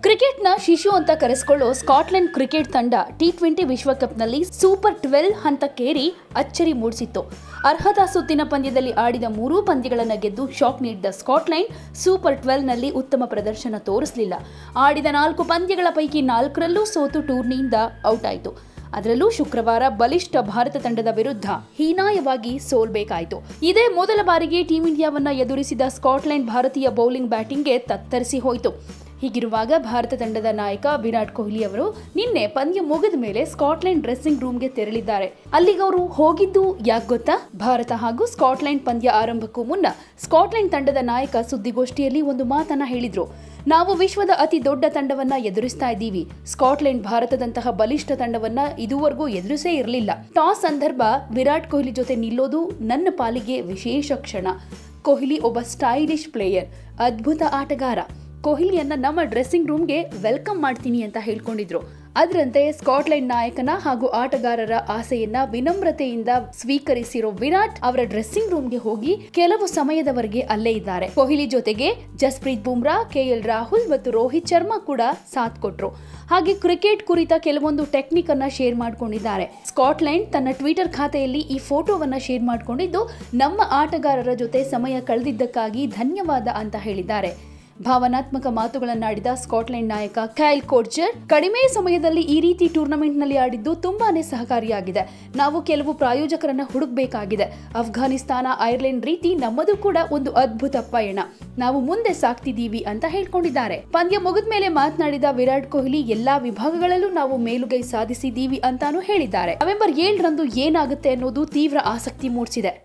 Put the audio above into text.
ಕ್ರಿಕೆಟ್ನ ಶಿಶು ಅಂತ ಕರೆಸಿಕೊಳ್ಳೋ ಸ್ಕಾಟ್ಲೆಂಡ್ ಕ್ರಿಕೆಟ್ ತಂಡ ಟಿ ಟ್ವೆಂಟಿ ವಿಶ್ವಕಪ್ನಲ್ಲಿ ಸೂಪರ್ ಟ್ವೆಲ್ ಹಂತಕ್ಕೇರಿ ಅಚ್ಚರಿ ಮೂಡಿಸಿತ್ತು ಅರ್ಹತಾ ಸುತ್ತಿನ ಪಂದ್ಯದಲ್ಲಿ ಆಡಿದ ಮೂರೂ ಪಂದ್ಯಗಳನ್ನು ಗೆದ್ದು ಶಾಕ್ ನೀಡಿದ ಸ್ಕಾಟ್ಲೆಂಡ್ ಸೂಪರ್ ಟ್ವೆಲ್ನಲ್ಲಿ ಉತ್ತಮ ಪ್ರದರ್ಶನ ತೋರಿಸಲಿಲ್ಲ ಆಡಿದ ನಾಲ್ಕು ಪಂದ್ಯಗಳ ಪೈಕಿ ನಾಲ್ಕರಲ್ಲೂ ಸೋತು ಟೂರ್ನಿಯಿಂದ ಔಟ್ ಆಯಿತು ಅದರಲ್ಲೂ ಶುಕ್ರವಾರ ಬಲಿಷ್ಠ ಭಾರತ ತಂಡದ ವಿರುದ್ಧ ಹೀನಾಯವಾಗಿ ಸೋಲ್ಬೇಕಾಯಿತು ಇದೇ ಮೊದಲ ಬಾರಿಗೆ ಟೀಂ ಇಂಡಿಯಾವನ್ನ ಎದುರಿಸಿದ ಸ್ಕಾಟ್ಲೆಂಡ್ ಭಾರತೀಯ ಬೌಲಿಂಗ್ ಬ್ಯಾಟಿಂಗ್ಗೆ ತತ್ತರಿಸಿ ಹೋಯಿತು ಹೀಗಿರುವಾಗ ಭಾರತ ತಂಡದ ನಾಯಕ ವಿರಾಟ್ ಕೊಹ್ಲಿ ಅವರು ನಿನ್ನೆ ಪಂದ್ಯ ಮುಗಿದ ಮೇಲೆ ಸ್ಕಾಟ್ಲೆಂಡ್ ಡ್ರೆಸ್ಸಿಂಗ್ ರೂಮ್ಗೆ ತೆರಳಿದ್ದಾರೆ ಅಲ್ಲಿಗೆ ಅವರು ಹೋಗಿದ್ದು ಯಾಕೆ ಗೊತ್ತಾ ಭಾರತ ಹಾಗೂ ಸ್ಕಾಟ್ಲೆಂಡ್ ಪಂದ್ಯ ಆರಂಭಕ್ಕೂ ಮುನ್ನ ಸ್ಕಾಟ್ಲೆಂಡ್ ತಂಡದ ನಾಯಕ ಸುದ್ದಿಗೋಷ್ಠಿಯಲ್ಲಿ ಒಂದು ಮಾತನ್ನ ಹೇಳಿದ್ರು ನಾವು ವಿಶ್ವದ ಅತಿ ದೊಡ್ಡ ತಂಡವನ್ನ ಎದುರಿಸ್ತಾ ಇದ್ದೀವಿ ಸ್ಕಾಟ್ಲೆಂಡ್ ಭಾರತದಂತಹ ಬಲಿಷ್ಠ ತಂಡವನ್ನ ಇದುವರೆಗೂ ಎದುರಿಸೇ ಇರಲಿಲ್ಲ ಟಾಸ್ ಸಂದರ್ಭ ವಿರಾಟ್ ಕೊಹ್ಲಿ ಜೊತೆ ನಿಲ್ಲೋದು ನನ್ನ ಪಾಲಿಗೆ ವಿಶೇಷ ಕ್ಷಣ ಕೊಹ್ಲಿ ಒಬ್ಬ ಸ್ಟೈಲಿಶ್ ಪ್ಲೇಯರ್ ಅದ್ಭುತ ಆಟಗಾರ ಕೊಹ್ಲಿಯನ್ನ ನಮ್ಮ ಡ್ರೆಸ್ಸಿಂಗ್ ರೂಮ್ಗೆ ವೆಲ್ಕಮ್ ಮಾಡ್ತೀನಿ ಅಂತ ಹೇಳ್ಕೊಂಡಿದ್ರು ಅದರಂತೆ ಸ್ಕಾಟ್ಲೆಂಡ್ ನಾಯಕನ ಹಾಗೂ ಆಟಗಾರರ ಆಸೆಯನ್ನ ವಿನಮ್ರತೆಯಿಂದ ಸ್ವೀಕರಿಸಿರೋ ವಿರಾಟ್ ಅವರ ಡ್ರೆಸ್ಸಿಂಗ್ ರೂಮ್ಗೆ ಹೋಗಿ ಕೆಲವು ಸಮಯದವರೆಗೆ ಅಲ್ಲೇ ಇದ್ದಾರೆ ಕೊಹ್ಲಿ ಜೊತೆಗೆ ಜಸ್ಪ್ರೀತ್ ಬುಮ್ರಾ ಕೆಎಲ್ ರಾಹುಲ್ ಮತ್ತು ರೋಹಿತ್ ಶರ್ಮಾ ಕೂಡ ಸಾಥ್ ಕೊಟ್ರು ಹಾಗೆ ಕ್ರಿಕೆಟ್ ಕುರಿತ ಕೆಲವೊಂದು ಟೆಕ್ನಿಕ್ ಅನ್ನ ಶೇರ್ ಮಾಡ್ಕೊಂಡಿದ್ದಾರೆ ಸ್ಕಾಟ್ಲೆಂಡ್ ತನ್ನ ಟ್ವಿಟರ್ ಖಾತೆಯಲ್ಲಿ ಈ ಫೋಟೋವನ್ನ ಶೇರ್ ಮಾಡಿಕೊಂಡಿದ್ದು ನಮ್ಮ ಆಟಗಾರರ ಜೊತೆ ಸಮಯ ಕಳೆದಿದ್ದಕ್ಕಾಗಿ ಧನ್ಯವಾದ ಅಂತ ಹೇಳಿದ್ದಾರೆ ಭಾವನಾತ್ಮಕ ಮಾತುಗಳನ್ನಾಡಿದ ಸ್ಕಾಟ್ಲೆಂಡ್ ನಾಯಕ ಕೈಲ್ ಕೋರ್ಜರ್ ಕಡಿಮೆ ಸಮಯದಲ್ಲಿ ಈ ರೀತಿ ಟೂರ್ನಮೆಂಟ್ನಲ್ಲಿ ಆಡಿದ್ದು ತುಂಬಾನೇ ಸಹಕಾರಿಯಾಗಿದೆ ನಾವು ಕೆಲವು ಪ್ರಾಯೋಜಕರನ್ನ ಹುಡುಕ್ಬೇಕಾಗಿದೆ ಅಫ್ಘಾನಿಸ್ತಾನ ಐರ್ಲೆಂಡ್ ರೀತಿ ನಮ್ಮದು ಕೂಡ ಒಂದು ಅದ್ಭುತ ಪಯಣ ನಾವು ಮುಂದೆ ಸಾಕ್ತಿದ್ದೀವಿ ಅಂತ ಹೇಳ್ಕೊಂಡಿದ್ದಾರೆ ಪಂದ್ಯ ಮುಗಿದ ಮೇಲೆ ಮಾತನಾಡಿದ ವಿರಾಟ್ ಕೊಹ್ಲಿ ಎಲ್ಲಾ ವಿಭಾಗಗಳಲ್ಲೂ ನಾವು ಮೇಲುಗೈ ಸಾಧಿಸಿದ್ದೀವಿ ಅಂತಾನೂ ಹೇಳಿದ್ದಾರೆ ನವೆಂಬರ್ ಏಳರಂದು ಏನಾಗುತ್ತೆ ಅನ್ನೋದು ತೀವ್ರ ಆಸಕ್ತಿ ಮೂಡಿಸಿದೆ